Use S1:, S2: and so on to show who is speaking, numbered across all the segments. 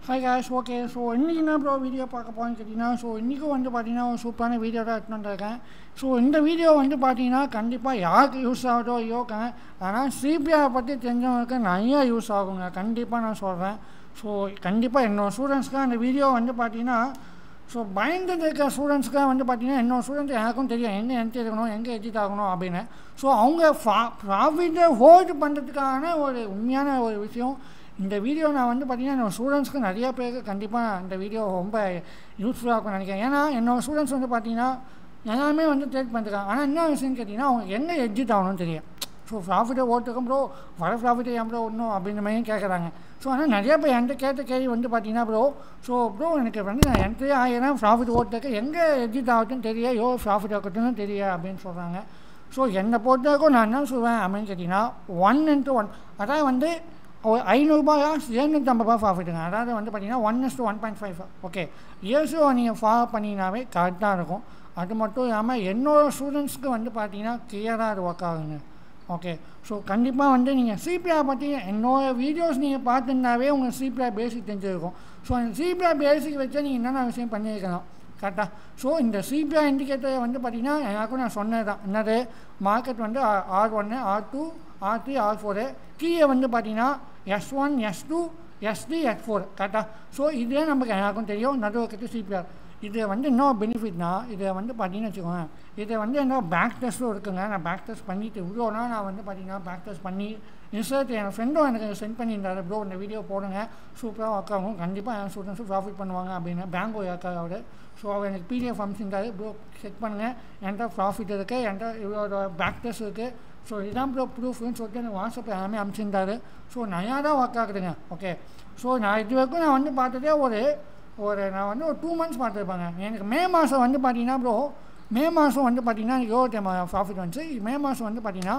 S1: hi guys okay so இன்றைக்கி என்ன bro video பார்க்க போகிறேன்னு கேட்டிங்கன்னா ஸோ இன்றைக்கும் வந்து பார்த்தீங்கன்னா ஒரு சூப்பரான வீடியோ தான் எடுத்துகிட்டு வந்திருக்கேன் ஸோ இந்த வீடியோ வந்து பார்த்தீங்கன்னா கண்டிப்பாக யாருக்கு யூஸ் ஆகுதோ யோக்கேன் ஆனால் சிபிஆர் பற்றி தெரிஞ்சவங்களுக்கு நிறைய யூஸ் ஆகுங்க கண்டிப்பாக நான் சொல்கிறேன் ஸோ கண்டிப்பாக என்னோட ஸ்டூடெண்ட்ஸ்க்கு அந்த வீடியோ வந்து பார்த்தீங்கன்னா ஸோ பயந்துட்டு இருக்க ஸ்டூடெண்ட்ஸ்க்கு வந்து பார்த்தீங்கன்னா என்னோட ஸ்டூடெண்ட் எனக்கும் தெரியும் எங்கே என்ட்ரி இருக்கணும் எங்கே எடிட் ஆகணும் அப்படின்னு ஸோ அவங்க ப்ராஃபிட்டை ஹோல்டு பண்ணுறதுக்கான ஒரு உண்மையான ஒரு விஷயம் இந்த வீடியோ நான் வந்து பார்த்தீங்கன்னா என்னோடய ஸ்டூடெண்ட்ஸ்க்கு நிறைய பேருக்கு கண்டிப்பாக இந்த வீடியோ ரொம்ப யூஸ்ஃபுல்லாக இருக்கும்னு நினைக்கிறேன் ஏன்னா என்னோடய ஸ்டூடெண்ட்ஸ் வந்து பார்த்தீங்கன்னா எல்லாமே வந்து ட்ரேட் பண்ணிருக்காங்க ஆனால் என்ன விஷயம்னு கேட்டிங்கன்னா அவங்க எங்கே எக்ஸிட் ஆகணும்னு தெரியும் ஸோ ப்ராஃபிட்டை ஓட்டுக்கும் ப்ரோ வர ப்ராஃபிட்டை ஏன் ப்ரோ ஒன்றும் அப்படின்ற மாதிரியும் கேட்குறாங்க ஸோ ஆனால் நிறைய பேர் என்கிட்ட கேட்ட கேள்வி வந்து பார்த்தீங்கன்னா ப்ரோ ஸோ ப்ரோ எனக்கு வந்து நான் என்ட்ரி ஆகிரம் ப்ராஃபிட் ஓட்டுறதுக்கு எங்கே எக்ஸிட் ஆகட்டும்னு தெரிய எவ்வளோ ப்ராஃபிட் ஆகட்டும்னு தெரிய அப்படின்னு சொல்கிறாங்க ஸோ என்னை பொறுத்தவரைக்கும் நான் என்ன சொல்வேன் அப்படின்னு கேட்டிங்கன்னா ஒன் இன்ட்டு ஒன் அதாவது வந்து ஒரு ஐநூறுரூபாயா எழுநூற்றம்பது ரூபா ப்ராஃபிட்டுங்க அதாவது வந்து பார்த்தீங்கன்னா one is one point five okay இயர்ஸோ நீங்கள் ஃபாலோ பண்ணிங்கனாவே கரெக்டாக இருக்கும் அது மட்டும் இல்லாமல் என்னோடய ஸ்டூடெண்ட்ஸ்க்கு வந்து பார்த்தீங்கன்னா கிளியராக அது ஒர்க் ஆகுங்க ஓகே ஸோ கண்டிப்பாக வந்து நீங்கள் சிபிஆர் பற்றி என்னோடய வீடியோஸ் நீங்கள் பார்த்துருந்தாவே உங்களுக்கு சிபிஆர் பேசிக் தெரிஞ்சிருக்கும் ஸோ அந்த சிபிஆர் பேசிக் வச்சு நீங்கள் என்னென்ன விஷயம் பண்ணியிருக்கலாம் கரெக்டாக ஸோ இந்த சிபிஆர் இண்டிகேட்டரை வந்து பார்த்தீங்கன்னா எனக்கும் நான் சொன்னது தான் என்னது மார்க்கெட் வந்து ஆர் ஒன்று R two R three R four கீழே வந்து பார்த்தீங்கன்னா S one S two S three S four கரெக்டாக ஸோ இதே நமக்கு எனக்கும் தெரியும் நடுவுக்கு சிபிஆர் இது வந்து இன்னும் பெனிஃபிட்னா இதை வந்து பார்த்தீங்கன்னு வச்சுக்கோங்க இதை வந்து என்ன பேக் டெஸ்ட்டும் இருக்குங்க நான் பேக் டெஸ்ட் பண்ணிவிட்டு இவ்வளோ நாள் நான் வந்து பார்த்தீங்கன்னா பேக் டெஸ்ட் பண்ணி ரிசல்ட் என் ஃப்ரெண்டும் எனக்கு சென்ட் பண்ணியிருந்தாரு ப்ரோ இந்த வீடியோ போடுங்க சூப்பராக ஒர்க் ஆகும் கண்டிப்பாக என் ஸ்டூடெண்ட்ஸும் ப்ராஃபிட் பண்ணுவாங்க அப்படின்னு பேங்க் இருக்கார் அவர் ஸோ அவர் எனக்கு பிடிஎஃப் அனுப்பிச்சிருந்தாரு ப்ரோ செக் பண்ணுங்கள் என்கிட்ட ப்ராஃபிட் இருக்குது என்கிட்ட இவ்வளோ பேக் டெஸ்ட் இருக்குது ஸோ இதுதான் ப்ரோ ப்ரூஃப்னு சொல்லிட்டு எனக்கு வாட்ஸ்அப்பில் எல்லாமே அனுப்பிச்சிருந்தாரு ஸோ நிறையா தான் ஒர்க் ஆகுதுங்க ஓகே ஸோ நான் இது வரைக்கும் நான் வந்து பார்த்ததே ஒரு ஒரு நான் வந்து ஒரு டூ மந்த்ஸ் பார்த்துருப்பாங்க எனக்கு மே மாதம் வந்து பார்த்தீங்கன்னா ப்ரோ மே மாதம் வந்து பார்த்தீங்கன்னா எனக்கு எவ்வளோ ப்ராஃபிட் வந்துச்சு மே மாதம் வந்து பார்த்தீங்கன்னா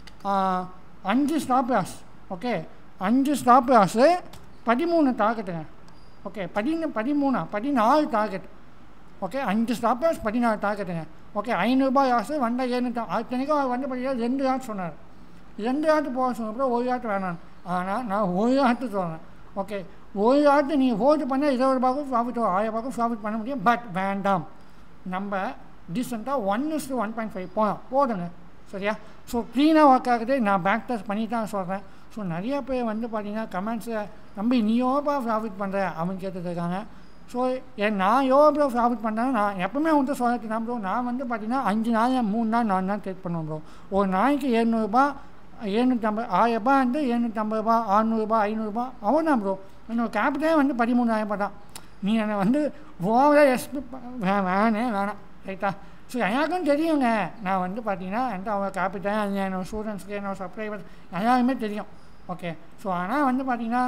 S1: அஞ்சு ஸ்டாப் லாஸ் ஓகே அஞ்சு ஸ்டாப் லாஸு பதிமூணு டார்கெட்டுங்க ஓகே பதினு பதிமூணா பதினாலு டார்கெட் ஓகே அஞ்சு ஸ்டாப் லாஸ் பதினாலு டார்கெட்டுங்க ஓகே ஐநூறுரூபா லாஸு வந்த ஏழுநூற்றி அத்தனைக்கும் அவர் வந்து பார்த்தீங்கன்னா ரெண்டு ஆட்டு சொன்னார் ரெண்டு ஆட்டு போக சொன்னப்போ ஒரு ஆட்டு வேணாம் ஆனால் நான் ஒரு ஆட்டு சொல்கிறேன் ஓகே ஒரு ஆட்டு நீங்கள் ஹோல்டு பண்ணால் இருபது ரூபாய்க்கும் ப்ராஃபிட் ஆயிரம் ரூபாய்க்கும் ப்ராஃபிட் பண்ண முடியும் பட் வேண்டாம் நம்ம டீசெண்டாக one is one point five போகலாம் போதுங்க சரியா ஸோ க்ளீனாக ஒர்க் ஆகுது நான் பேக் டெஸ்ட் பண்ணி தான் சொல்கிறேன் ஸோ நிறைய பேர் வந்து பார்த்தீங்கன்னா கமெண்ட்ஸை நம்பி நீ எவ்வளோப்பா ப்ராஃபிட் பண்ணுற அப்படின்னு கேட்டுருக்காங்க ஸோ என் நான் எவ்வளோ ப்ராஃபிட் பண்ணுறேன் நான் எப்பவுமே வந்து சொல்லிட்டு தான் ப்ரோ நான் வந்து பார்த்தீங்கன்னா அஞ்சு நாள் மூணு நாள் நாலு நாள் ட்ரேட் பண்ணுவேன் ப்ரோ ஒரு நாளைக்கு எழுநூறுபா எழுநூற்றம்பது ஆயிரரூபா வந்து எழுநூற்றம்பது ரூபா அறநூறுபா ஐநூறுரூபா அவ்வளோதான் ப்ரோ என்னோடய கேபிட்டலே வந்து பதிமூணாயிரம் ரூபாய் தான் நீ என்னை வந்து ஓவராக எக்ஸ்பெக்ட் வே வேணே வேணாம் ரைட்டா ஸோ எனக்கும் தெரியுங்க நான் வந்து பார்த்தீங்கன்னா என்கிட்ட அவங்க கேபிட்டல் என்னோடய ஸ்டூடெண்ட்ஸ்க்கு என்னோட சப்ஸ்கிரைபர்ஸ் எல்லாருமே தெரியும் ஓகே ஸோ ஆனால் வந்து பார்த்தீங்கன்னா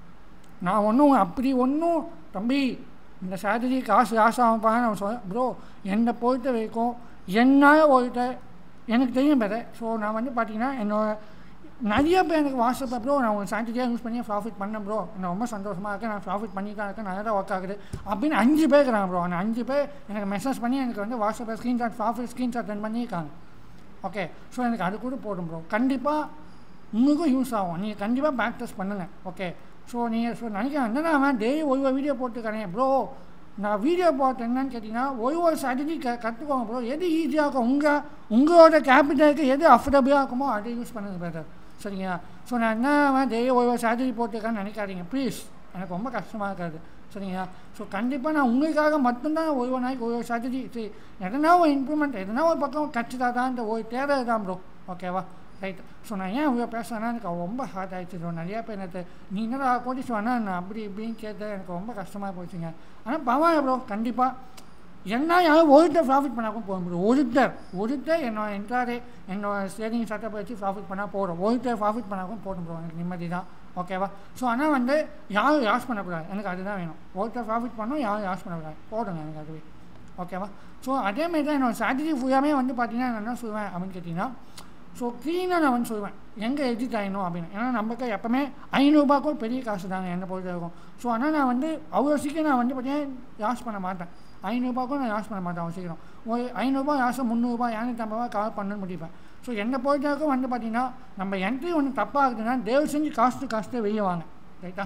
S1: நான் ஒன்றும் அப்படி ஒன்றும் தம்பி இந்த சேலரி காசு காசு ஆகும்ப்பான்னு நான் சொல்ல ப்ரோ என்னை பொறுத்த வரைக்கும் என்னால் ஒருத்த எனக்கு தெரியும் பேர் ஸோ நான் வந்து பார்த்தீங்கன்னா என்னோட நிறைய பேர் எனக்கு வாட்ஸ்அப்பில் ப்ரோ நான் உங்கள் சாட்டிஜியாக யூஸ் பண்ணி ப்ராஃபிட் பண்ணேன் ப்ரோ நான் ரொம்ப சந்தோஷமாக இருக்கேன் நான் ப்ராஃபிட் பண்ணி தான் இருக்கேன் நல்லா தான் ஒர்க் ஆகுது அப்படின்னு அஞ்சு பேர் இருக்கிறாங்க ப்ரோ அந்த அஞ்சு பேர் எனக்கு மெசேஜ் பண்ணி எனக்கு வந்து வாட்ஸ்அப்பில் ஸ்க்ரீன்ஷாட் ப்ராஃபிட் ஸ்க்ரீன்ஷாட் சென்ட் பண்ணியிருக்காங்க ஓகே ஸோ எனக்கு அது கூட போடும் ப்ரோ கண்டிப்பாக உங்களுக்கும் யூஸ் ஆகும் நீங்கள் கண்டிப்பாக பேக் டெஸ்ட் பண்ணுங்கள் ஓகே ஸோ நீங்கள் ஸோ நினைக்கிறேன் என்னன்னா அவன் டெய்லி ஒரு ஒரு வீடியோ போட்டுக்கிறேன் ப்ரோ நான் வீடியோ போட்டு என்னன்னு கேட்டிங்கன்னா ஒரு ஒரு ஸ்ட்ராட்டஜி க கற்றுக்கோங்க ப்ரோ எது ஈஸியாக இருக்கும் உங்கள் உங்களோட கேபிட்டலுக்கு எது அஃபர்டபுளாக இருக்குமோ அதை யூஸ் பண்ணுங்க பெட்டர் சரிங்களா ஸோ நான் என்ன டெய்லி ஒரு ஒரு ஸ்ட்ராட்டஜி போட்டுருக்கேன்னு நினைக்காதீங்க ப்ளீஸ் எனக்கு ரொம்ப கஷ்டமாக இருக்காது சரிங்களா ஸோ கண்டிப்பாக நான் உங்களுக்காக மட்டும்தான் ஒரு ஒரு நாளைக்கு ஒரு ஒரு ஸ்ட்ராட்டஜி சரி எதனா ஒரு இம்ப்ரூவ்மெண்ட் எதனா ஒரு பக்கம் கற்றுதா தான் இந்த ஒரு தேவை தான் ப்ரோ ஓகேவா ரைட் ஸோ நான் ஏன் இவ்வளோ பேசுகிறேன்னா எனக்கு ரொம்ப ஹார்ட் ஆகிடுச்சு ப்ரோ நிறையா பேர் எனக்கு நீ என்னடா கோட்டிஸ் வேணா நான் அப்படி இப்படின்னு கேட்டு எனக்கு ரொம்ப கஷ்டமாக போச்சுங்க ஆனால் பரவாயில்ல ப்ரோ கண்டிப்பாக என்ன யாரும் ஒருத்தர் ப்ராஃபிட் பண்ணாக்கும் போக முடியும் ஒருத்தர் ஒருத்தர் என்னோட என்ட்ராரே என்னோட சேவிங் செட்டப் வச்சு ப்ராஃபிட் பண்ணால் போதும் ஒருத்தர் ப்ராஃபிட் பண்ணாக்கும் போதும் ப்ரோ எனக்கு நிம்மதி தான் ஓகேவா ஸோ ஆனால் வந்து யாரும் யாஸ் பண்ணக்கூடாது எனக்கு அதுதான் வேணும் ஒருத்தர் ப்ராஃபிட் பண்ணணும் யாரும் யாஸ் பண்ணக்கூடாது போதுங்க எனக்கு அதுவே ஓகேவா ஸோ அதேமாரி தான் என்னோடய ஸ்ட்ராட்டஜி ஃபுல்லாமே வந்து பார்த்தீங்கன்னா நான் என்ன சொல்லுவேன் அப்படின்னு கேட்டிங்கன்னா ஸோ க்ளீனாக நான் வந்து சொல்லுவேன் எங்கே எடிட் ஆகணும் அப்படின்னு ஏன்னா நமக்கு எப்போவுமே ஐநூறுரூபாக்கும் பெரிய காசு தாங்க என்னை பொறுத்த இருக்கும் ஸோ ஆனால் நான் வந்து அவ்வளோ சீக்கிரம் நான் வந்து பார்த்தீங்கன்னா லாஸ் பண்ண மாட்டேன் ஐநூறுரூபாக்கும் நான் லாஸ் பண்ண மாட்டேன் அவ்வளோ சீக்கிரம் ஒரு ஐநூறுரூபா லாஸை முந்நூறுரூபா இரநூத்தம்பது ரூபா கவர் பண்ணணும்னு முடிப்பேன் ஸோ என்னை பொறுத்தவரைக்கும் வந்து பார்த்தீங்கன்னா நம்ம என்ட்ரி ஒன்று தப்பாக இருக்குதுன்னா தயவு செஞ்சு காஸ்ட்டு காஸ்ட்டு வெளியே வாங்க ரைட்டா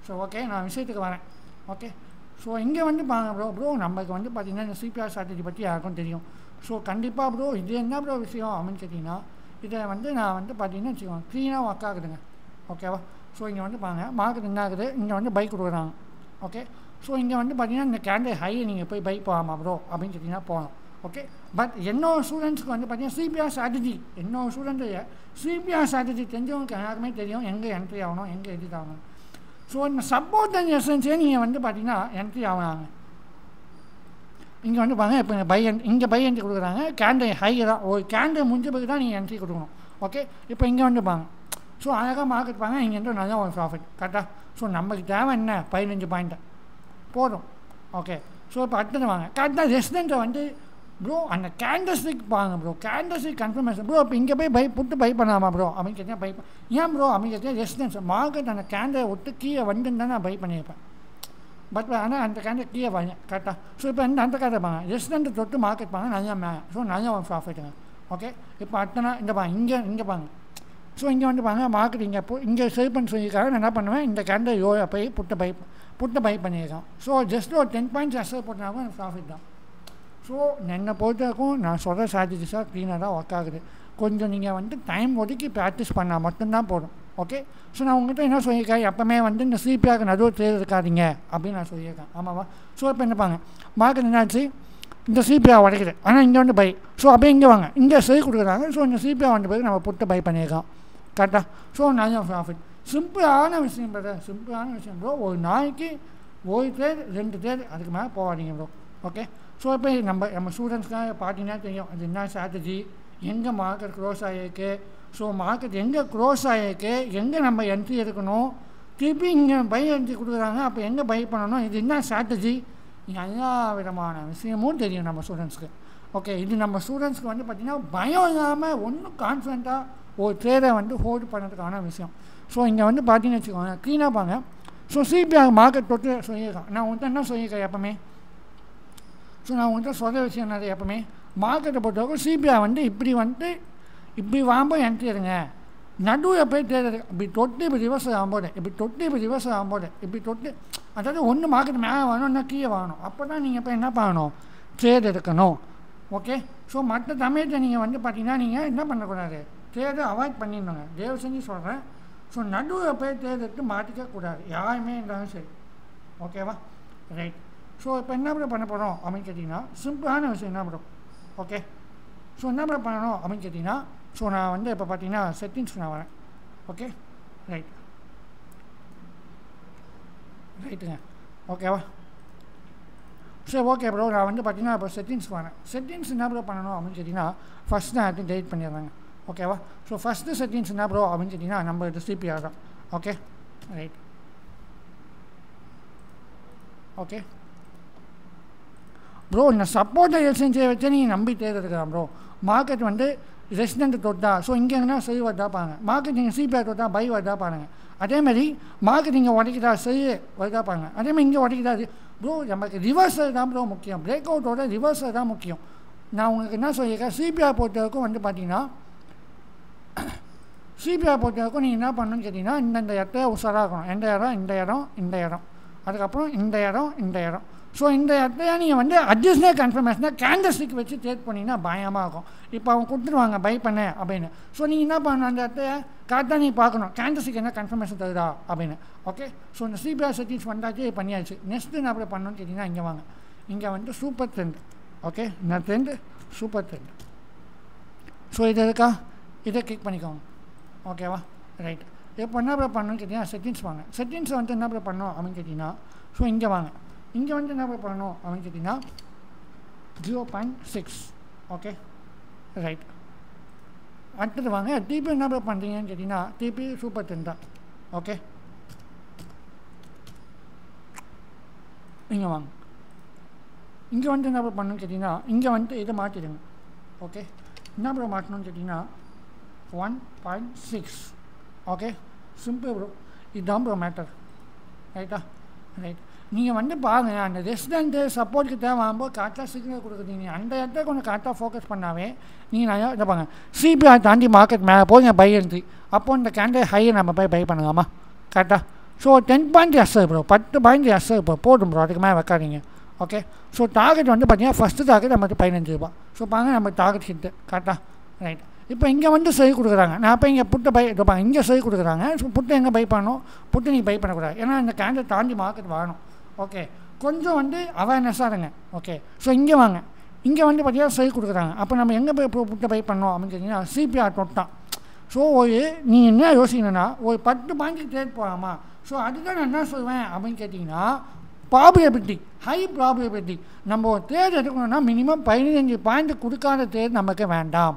S1: ஸோ ஓகே நான் விஷயத்துக்கு வரேன் ஓகே ஸோ இங்கே வந்து பாருங்க ப்ரோ ப்ரோ நமக்கு வந்து பார்த்தீங்கன்னா இந்த சிபிஆர் ஸ்ட்ராட்டஜி பற்றி யாருக்கும் தெரியும் ஸோ கண்டிப்பாக ப்ரோ இது என்ன ப்ரோ விஷயம் அப்படின்னு கேட்டிங்கன்னா இதை வந்து நான் வந்து பார்த்தீங்கன்னா வச்சுக்கோங்க க்ளீனாக ஒர்க் ஆகுதுங்க ஓகேவா ஸோ இங்கே வந்து பாருங்க மார்க்கெட் என்ன ஆகுது இங்கே வந்து பைக் கொடுக்குறாங்க ஓகே ஸோ இங்கே வந்து பார்த்தீங்கன்னா இந்த கேண்டில் ஹை நீங்கள் போய் பைக் போகாமா ப்ரோ அப்படின்னு கேட்டிங்கன்னா போகலாம் ஓகே பட் என்னோட ஸ்டூடெண்ட்ஸ்க்கு வந்து பார்த்தீங்கன்னா சிபிஆர் ஸ்ட்ராட்டஜி என்னோட ஸ்டூடெண்ட்டு சிபிஆர் ஸ்ட்ராட்டஜி தெரிஞ்சவங்களுக்கு எல்லாருமே தெரியும் எங்கே என்ட்ரி ஆகணும் எங்கே எடிட் ஆகணும் ஸோ இந்த சப்போர்ட் அண்ட் எசன்ஸே நீங்கள் வந்து பார்த்தீங்கன்னா என்ட்ரி ஆகுறாங்க இங்கே வந்து பாருங்க இப்போ பை இங்கே பை என்ட்ரி கொடுக்குறாங்க கேண்டில் ஹை தான் ஒரு கேண்டில் முடிஞ்ச பிறகு தான் நீங்கள் என்ட்ரி கொடுக்கணும் ஓகே இப்போ இங்கே வந்து பாருங்க ஸோ அழகாக மார்க்கெட் பாருங்க இங்கே வந்து நல்லா ஒரு ப்ராஃபிட் கரெக்டாக ஸோ நமக்கு தேவை என்ன பதினஞ்சு பாயிண்ட்டு போதும் ஓகே ஸோ இப்போ அடுத்தது வாங்க கரெக்டாக ரெசிடெண்ட்டை வந்து ப்ரோ அந்த கேண்டஸ்டிக் பாருங்க ப்ரோ கேண்டஸ்டிக் கன்ஃபர்மேஷன் ப்ரோ இப்போ இங்கே போய் பை புட்டு பை பண்ணாமா ப்ரோ அப்படின்னு கேட்டால் பை ப- ஏன் ப்ரோ அப்படின்னு கேட்டால் ரெசிடென்ஸ் மார்க்கெட் அந்த கேண்டை விட்டு கீழே வந்துன்னு தான் நான் பை பண்ணியிருப்பேன் பட் ஆனால் அந்த கேண்டை கீழே வாங்க கரெக்டாக ஸோ இப்போ இந்த அந்த கதை பாங்க ரெசிடென்ட் தொட்டு மார்க்கெட் பாங்க நல்லா மேலே ஸோ நல்லா ஒரு ப்ராஃபிட்டுங்க ஓகே இப்போ அடுத்தனா இந்த பாங்க இங்கே இங்கே பாங்க ஸோ இங்கே வந்து பாருங்க மார்க்கெட் இங்கே போ இங்கே சேவ் பண்ணி சொல்லியிருக்காங்க நான் என்ன பண்ணுவேன் இந்த கேண்டை யோயா போய் புட்டை பை புட்டை பை பண்ணியிருக்கேன் ஸோ ஜஸ்ட் ஒரு டென் பாயிண்ட்ஸ் அசர் போட்டாலும் எனக்கு ப்ராஃபிட் தான் ஸோ என்னை பொறுத்தவரைக்கும் நான் சொல்கிற ஸ்ட்ராட்டஜிஸாக க்ளீனாக தான் ஒர்க் ஆகுது கொஞ்சம் நீங்கள் வந்து டைம் ஒதுக்கி ப்ராக்டிஸ் பண்ணால் மட்டும்தான் போதும் ஓகே ஸோ நான் உங்கள்கிட்ட என்ன சொல்லியிருக்கேன் எப்போவுமே வந்து இந்த சிபிஆருக்கு நடுவு தேர் இருக்காதீங்க அப்படின்னு நான் சொல்லியிருக்கேன் ஆமாவா ஸோ இப்போ என்ன பாருங்க மார்க்கெட் என்னாச்சு இந்த சிபிஆர் உடைக்குது ஆனால் இங்கே வந்து பை ஸோ அப்படியே இங்கே வாங்க இங்கே சரி கொடுக்குறாங்க ஸோ இந்த சிபிஆர் வந்த பிறகு நம்ம புட்டு பை பண்ணியிருக்கோம் கரெக்டாக ஸோ நல்ல ப்ராஃபிட் சிம்பிளான விஷயம் பிரதர் சிம்பிளான விஷயம் ப்ரோ ஒரு நாளைக்கு ஒரு தேர் ரெண்டு தேர் அதுக்கு மேலே போகாதீங்க ப்ரோ ஓகே ஸோ இப்போ நம்ம நம்ம ஸ்டூடெண்ட்ஸ்க்காக பார்த்தீங்கன்னா தெரியும் அது என்ன ஸ்ட்ராட்டஜி எங்கே மார்க்கெட் க்ளோஸ் ஆகிருக்கு ஸோ மார்க்கெட் எங்கே க்ளோஸ் ஆகிருக்கு எங்கே நம்ம என்ட்ரி எடுக்கணும் திருப்பி இங்கே பை என்ட்ரி கொடுக்குறாங்க அப்போ எங்கே பை பண்ணணும் இது என்ன ஸ்ட்ராட்டஜி எல்லா விதமான விஷயமும் தெரியும் நம்ம ஸ்டூடெண்ட்ஸ்க்கு ஓகே இது நம்ம ஸ்டூடெண்ட்ஸ்க்கு வந்து பார்த்திங்கன்னா பயம் இல்லாமல் ஒன்றும் கான்ஃபிடண்ட்டாக ஒரு ட்ரேடை வந்து ஹோல்டு பண்ணுறதுக்கான விஷயம் ஸோ இங்கே வந்து பார்த்தீங்கன்னு வச்சுக்கோங்க க்ளீனாக பாங்க ஸோ சிபிஐ மார்க்கெட் தொட்டு சொல்லியிருக்கேன் நான் உங்கள்கிட்ட என்ன சொல்லியிருக்கேன் எப்பவுமே ஸோ நான் உங்கள்கிட்ட சொல்கிற விஷயம் என்னது எப்பவுமே மார்க்கெட்டை பொறுத்தவரைக்கும் சிபிஐ வந்து இப்படி வந்து இப்படி வாங்கும்போது என்ட்ரி எடுங்க நடுவில் போய் தேடுறது இப்படி தொட்டு இப்படி ரிவர்ஸ் ஆகும்போது இப்படி தொட்டு இப்படி ரிவர்ஸ் ஆகும்போது இப்படி தொட்டு அதாவது ஒன்று மார்க்கெட் மேலே வாங்கணும் இல்லை கீழே வாங்கணும் அப்போ தான் நீங்கள் இப்போ என்ன பண்ணணும் ட்ரேட் எடுக்கணும் ஓகே ஸோ மற்ற சமயத்தில் நீங்கள் வந்து பார்த்தீங்கன்னா நீங்கள் என்ன பண்ணக்கூடாது ட்ரேடை அவாய்ட் பண்ணிடணுங்க தயவு செஞ்சு சொல்கிறேன் ஸோ நடுவில் போய் ட்ரேட் எடுத்து மாட்டிக்க கூடாது யாருமே இருந்தாலும் சரி ஓகேவா ரைட் ஸோ இப்போ என்ன ப்ரோ பண்ண போகிறோம் அப்படின்னு கேட்டிங்கன்னா சிம்பிளான விஷயம் என்ன ப்ரோ ஓகே ஸோ என்ன ப்ரோ பண்ணணும் அப்படின்னு கேட்டிங்கன்னா ஸோ நான் வந்து இப்போ பார்த்தீங்கன்னா செட்டிங்ஸ்க்கு நான் வரேன் ஓகே ரைட் ரைட்டுங்க ஓகேவா சரி ஓகே ப்ரோ நான் வந்து பார்த்தீங்கன்னா இப்போ செட்டிங்ஸ் வரேன் செட்டிங்ஸ் என்ன ப்ரோ பண்ணணும் அப்படின்னு கேட்டிங்கன்னா ஃபஸ்ட் நான் எடுத்து டெலிட் பண்ணிடுறேங்க ஓகேவா ஸோ ஃபஸ்ட்டு செட்டிங்ஸ் என்ன ப்ரோ அப்படின்னு கேட்டிங்கன்னா நம்ம இது சிபிஆர் தான் ஓகே ரைட் ஓகே ப்ரோ இந்த சப்போர்ட்டை எசென்சியை வச்சு நீங்கள் நம்பி தேர்ந்தெடுக்கலாம் ப்ரோ மார்க்கெட் வந்து ரெசிடென்ட் தொட்டா ஸோ இங்கே எங்கன்னா சரி வருதா பாருங்க மார்க்கெட் நீங்கள் சிபிஆர் தொட்டா பை வருதா பாருங்க அதேமாதிரி மார்க்கெட் இங்கே உடைக்குதா சரி வருதா பாருங்க அதேமாதிரி இங்கே உடைக்குதா ப்ரோ நமக்கு ரிவர்ஸல் தான் ப்ரோ முக்கியம் பிரேக் அவுட்டோட ரிவர்ஸல் தான் முக்கியம் நான் உங்களுக்கு என்ன சொல்லியிருக்கேன் சிபிஆர் பொறுத்தவரைக்கும் வந்து பார்த்தீங்கன்னா சிபிஆர் பொறுத்தவரைக்கும் நீங்கள் என்ன பண்ணணும்னு கேட்டிங்கன்னா இந்தந்த இடத்துல உஷாராக இருக்கணும் எந்த இடம் இந்த இடம் இந்த இடம் அதுக்கப்புறம் இந்த இடம் இந்த இடம் ஸோ இந்த இடத்துல நீங்கள் வந்து அட்ஜஸ்டே கன்ஃபர்மேஷனாக கேண்டஸ்டிக் வச்சு ட்ரேட் பண்ணிங்கன்னா பயமாக இருக்கும் இப்போ அவங்க கொடுத்துருவாங்க பை பண்ண அப்படின்னு ஸோ நீங்கள் என்ன பண்ணணும் அந்த இடத்துல கரெக்டாக நீங்கள் பார்க்கணும் கேண்டஸ்டிக் என்ன கன்ஃபர்மேஷன் தருதா அப்படின்னு ஓகே ஸோ இந்த சிபிஆர் செட்டிங்ஸ் வந்தாச்சு பண்ணியாச்சு நெக்ஸ்ட்டு என்ன அப்படி பண்ணணும்னு கேட்டிங்கன்னா இங்கே வாங்க இங்கே வந்து சூப்பர் ட்ரெண்ட் ஓகே இந்த ட்ரெண்டு சூப்பர் ட்ரெண்ட் ஸோ இது இருக்கா இதை கிளிக் பண்ணிக்கோங்க ஓகேவா ரைட் இப்போ என்ன ப்ரோ பண்ணணும்னு கேட்டிங்கன்னா செட்டிங்ஸ் வாங்க செட்டிங்ஸ் வந்து என்ன ப்ரோ பண்ணணும் அப்படின்னு கேட்டிங்கன்னா ஸோ இங்கே வாங்க இங்கே வந்து என்ன ப்ரோ பண்ணணும் அப்படின்னு கேட்டிங்கன்னா zero point six okay right அடுத்தது வாங்க டிபி என்ன ப்ரோ பண்ணுறீங்கன்னு கேட்டிங்கன்னா டிபி சூப்பர் டென் தான் ஓகே இங்கே வாங்க இங்கே வந்து என்ன ப்ரோ பண்ணணும்னு கேட்டிங்கன்னா இங்கே வந்து இதை மாற்றிடுங்க ஓகே என்ன ப்ரோ மாற்றணும்னு கேட்டிங்கன்னா one point six okay simple bro இதுதான் ப்ரோ மேட்டர் ரைட்டா ரைட் நீங்கள் வந்து பாருங்கள் அந்த ரெசிடென்ட்டு சப்போர்ட்டுக்கு தேவை ஆகும்போது கரெக்டாக சிக்னல் கொடுக்குறீங்க அந்த இடத்த கொஞ்சம் கரெக்டாக ஃபோக்கஸ் பண்ணாவே நீங்கள் நிறையா இதை பாருங்க சிபிஐ தாண்டி மார்க்கெட் மேலே போய் பை என்ட்ரி அப்போ இந்த கேண்டல் ஹையை நம்ம போய் பை பண்ணலாமா கரெக்டாக so ten points bro பத்து பாயிண்ட் எஸ் இப்போ போதும் ப்ரோ அதுக்கு மேலே வைக்காதீங்க ஓகே ஸோ டார்கெட் வந்து பார்த்தீங்கன்னா ஃபஸ்ட்டு டார்கெட் நமக்கு பதினஞ்சு ரூபா ஸோ பாருங்க நம்ம டார்கெட் ஹிட்டு கரெக்டாக ரைட் இப்போ இங்கே வந்து சரி கொடுக்குறாங்க நான் அப்போ இங்கே புட்டை பை இருப்பாங்க இங்கே சரி கொடுக்குறாங்க ஸோ புட்டை எங்கே பை பண்ணணும் புட்டை நீங்கள் பை பண்ணக்கூடாது ஏன்னா இந்த கேண்டை தாண்டி மார்க்கெட் வரணும் ஓகே கொஞ்சம் வந்து அவேர்னஸாக இருங்க ஓகே ஸோ இங்கே வாங்க இங்கே வந்து பார்த்தீங்கன்னா சரி கொடுக்குறாங்க அப்போ நம்ம எங்கே போய் இப்போ புட்டை பை பண்ணோம் அப்படின்னு கேட்டிங்கன்னா சிபிஆர் தொட்டான் ஸோ ஒரு நீ என்ன யோசிக்கணும்னா ஒரு பத்து பாயிண்ட் ட்ரேட் போகலாமா ஸோ அதுதான் நான் என்ன சொல்லுவேன் அப்படின்னு கேட்டிங்கன்னா ப்ராபிலிட்டி ஹை ப்ராபிலிட்டி நம்ம ஒரு ட்ரேட் எடுக்கணும்னா மினிமம் பதினஞ்சு பாயிண்ட் கொடுக்காத ட்ரேட் நமக்கு வேண்டாம்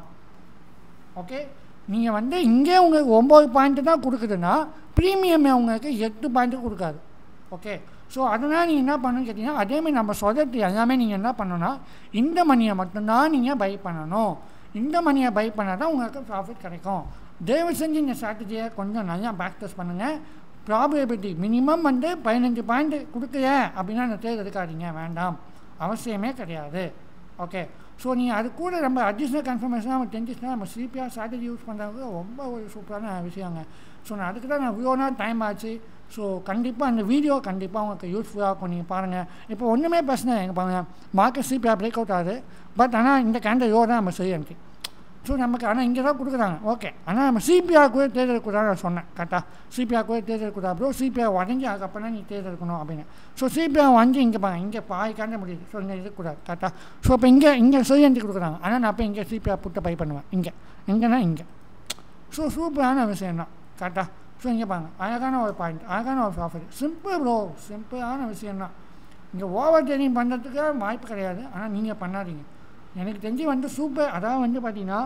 S1: ஓகே நீங்கள் வந்து இங்கே உங்களுக்கு ஒம்பது பாயிண்ட்டு தான் கொடுக்குதுன்னா ப்ரீமியம் உங்களுக்கு எட்டு பாயிண்ட்டு கொடுக்காது ஓகே ஸோ அதனால் நீங்கள் என்ன பண்ணணும்னு கேட்டிங்கன்னா அதேமாதிரி நம்ம சொல்கிறது எல்லாமே நீங்கள் என்ன பண்ணணும்னா இந்த மணியை மட்டும்தான் நீங்கள் பை பண்ணணும் இந்த மணியை பை பண்ணால் தான் உங்களுக்கு ப்ராஃபிட் கிடைக்கும் தயவு செஞ்சு இந்த ஸ்ட்ராட்டஜியை கொஞ்சம் நல்லா ப்ராக்டிஸ் பண்ணுங்கள் ப்ராபபிலிட்டி மினிமம் வந்து பதினஞ்சு பாயிண்ட் கொடுக்கல அப்படின்னா அந்த தேர்வு எடுக்காதீங்க வேண்டாம் அவசியமே கிடையாது ஓகே ஸோ நீங்கள் அது கூட நம்ம அடிஷ்னல் கன்ஃபர்மேஷன் நம்ம தெரிஞ்சிச்சுன்னா நம்ம சிபிஆர் ஸ்ட்ராட்டஜி யூஸ் பண்ணுறது ரொம்ப ஒரு சூப்பரான விஷயங்க ஸோ நான் அதுக்கு தான் நான் இவ்வளோ நாள் டைம் ஆச்சு ஸோ கண்டிப்பாக அந்த வீடியோ கண்டிப்பாக உங்களுக்கு யூஸ்ஃபுல்லாக இருக்கும் நீங்கள் பாருங்கள் இப்போ ஒன்றுமே பிரச்சனை எங்கள் பாருங்கள் மார்க்கெட் சிபிஆர் பிரேக் அவுட் ஆகுது பட் ஆனால் இந்த கேண்டல் யோ தான் நம்ம செய்ய எனக்கு ஸோ நமக்கு ஆனால் இங்கே தான் கொடுக்குறாங்க ஓகே ஆனால் நம்ம சிபிஆர் கூட தேர்ந்தெடுக்கூடாது நான் சொன்னேன் கரெக்டாக சிபிஆர் கூட தேர்ந்தெடுக்கூடாது ப்ரோ சிபிஆர் உடஞ்சி அதுக்கப்புறம் நீ தேர்ந்தெடுக்கணும் அப்படின்னு ஸோ சிபிஆர் வந்து இங்கே பாருங்க இங்கே பாய்க்காண்ட முடியுது ஸோ இங்கே இருக்கக்கூடாது கரெக்டாக ஸோ இப்போ இங்கே இங்கே செய்யண்டி கொடுக்குறாங்க ஆனால் நான் இப்போ இங்கே சிபிஆர் புட்டை பை பண்ணுவேன் இங்கே இங்கேனா இங்கே ஸோ சூப்பரான விஷயம் தான் கரெக்டாக ஸோ இங்கே பாருங்க அழகான ஒரு பாயிண்ட் அழகான ஒரு ப்ராஃபிட் சிம்பிள் ப்ரோ சிம்பிளான விஷயம் தான் இங்கே ஓவர் ட்ரேடிங் பண்ணுறதுக்கு வாய்ப்பு கிடையாது ஆனால் நீங்கள் பண்ணாதீங்க எனக்கு தெரிஞ்சு வந்து சூப்பர் அதாவது வந்து பார்த்தீங்கன்னா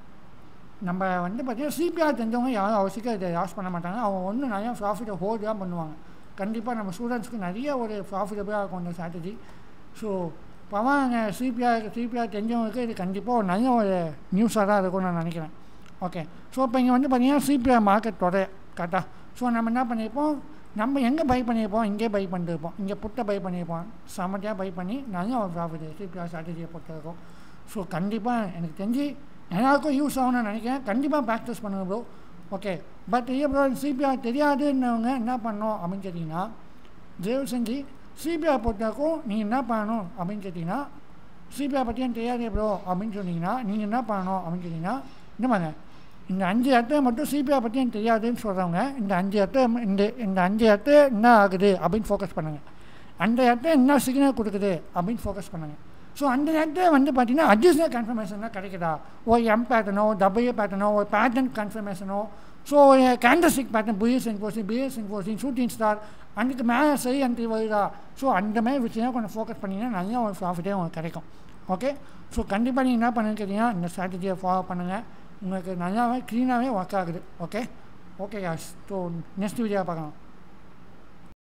S1: நம்ம வந்து பார்த்தீங்கன்னா சிபிஆர் தெரிஞ்சவங்க யாரும் அவசியம் இதை லாஸ் பண்ண மாட்டாங்க அவங்க ஒன்றும் நிறையா ப்ராஃபிட்டை ஹோல்டு தான் பண்ணுவாங்க கண்டிப்பாக நம்ம ஸ்டூடெண்ட்ஸ்க்கு நிறைய ஒரு ப்ராஃபிட்டபுளாக இருக்கும் இந்த ஸ்ட்ராட்டஜி ஸோ பவாங்க சிபிஆர் சிபிஆர் தெரிஞ்சவங்களுக்கு இது கண்டிப்பாக ஒரு நல்ல ஒரு நியூஸாக தான் இருக்கும்னு நான் நினைக்கிறேன் ஓகே ஸோ இப்போ இங்கே வந்து பார்த்தீங்கன்னா சிபிஆர் மார்க்கெட் தொடர் கரெக்டாக ஸோ நம்ம என்ன பண்ணியிருப்போம் நம்ம எங்கே பை பண்ணியிருப்போம் இங்கே பை பண்ணிருப்போம் இங்கே புட்டை பை பண்ணியிருப்போம் செமட்டியாக பை பண்ணி நல்ல ஒரு ப்ராஃபிட் சிபிஆர் ஸ்ட்ராட்டஜியை பொறுத்தவரைக்கும் ஸோ கண்டிப்பாக எனக்கு தெரிஞ்சு எல்லாருக்கும் யூஸ் ஆகும்னு நினைக்கிறேன் கண்டிப்பாக ப்ராக்டிஸ் பண்ணுங்க ப்ரோ ஓகே பட் ஐயா ப்ரோ சிபிஆர் தெரியாதுன்னவங்க என்ன பண்ணோம் அப்படின்னு கேட்டிங்கன்னா தயவு செஞ்சு சிபிஆர் பொறுத்தவரைக்கும் நீங்கள் என்ன பண்ணணும் அப்படின்னு கேட்டிங்கன்னா சிபிஆர் பற்றி எனக்கு தெரியாது ப்ரோ அப்படின்னு சொன்னீங்கன்னா நீங்கள் என்ன பண்ணணும் அப்படின்னு கேட்டிங்கன்னா இந்த மாதிரி இந்த அஞ்சு இடத்துல மட்டும் சிபிஆர் பற்றி எனக்கு தெரியாதுன்னு சொல்கிறவங்க இந்த அஞ்சு இடத்துல இந்த இந்த அஞ்சு இடத்துல என்ன ஆகுது அப்படின்னு ஃபோக்கஸ் பண்ணுங்கள் அந்த இடத்துல என்ன சிக்னல் கொடுக்குது அப்படின்னு ஃபோக்கஸ் பண்ணுங்கள் ஸோ அந்த நேரத்தில் வந்து பார்த்தீங்கன்னா அடிஷ்னல் கன்ஃபர்மேஷன் தான் கிடைக்குதா ஒரு எம் பேட்டர்னோ டபிள்யூ பேட்டர்னோ ஒரு பேட்டர்ன் கன்ஃபர்மேஷனோ ஸோ ஒரு கேண்டல்ஸ்டிக் பேட்டர்ன் பிஎஸ் இன்ஃபோசிங் பிஎஸ் இன்ஃபோசிங் ஷூட்டிங் ஸ்டார் அதுக்கு மேலே சரி அந்த வருதா ஸோ அந்த மாதிரி விஷயம் கொஞ்சம் ஃபோக்கஸ் பண்ணிங்கன்னா நல்ல ஒரு ப்ராஃபிட்டே உங்களுக்கு கிடைக்கும் ஓகே ஸோ கண்டிப்பாக நீங்கள் என்ன பண்ணுன்னு கேட்டிங்கன்னா இந்த ஸ்ட்ராட்டஜியை ஃபாலோ பண்ணுங்கள் உங்களுக்கு நல்லாவே க்ளீனாகவே ஒர்க் ஆகுது ஓகே ஓகே யாஸ் ஸோ நெக்ஸ்ட் வீடியோ பார்க்கலாம்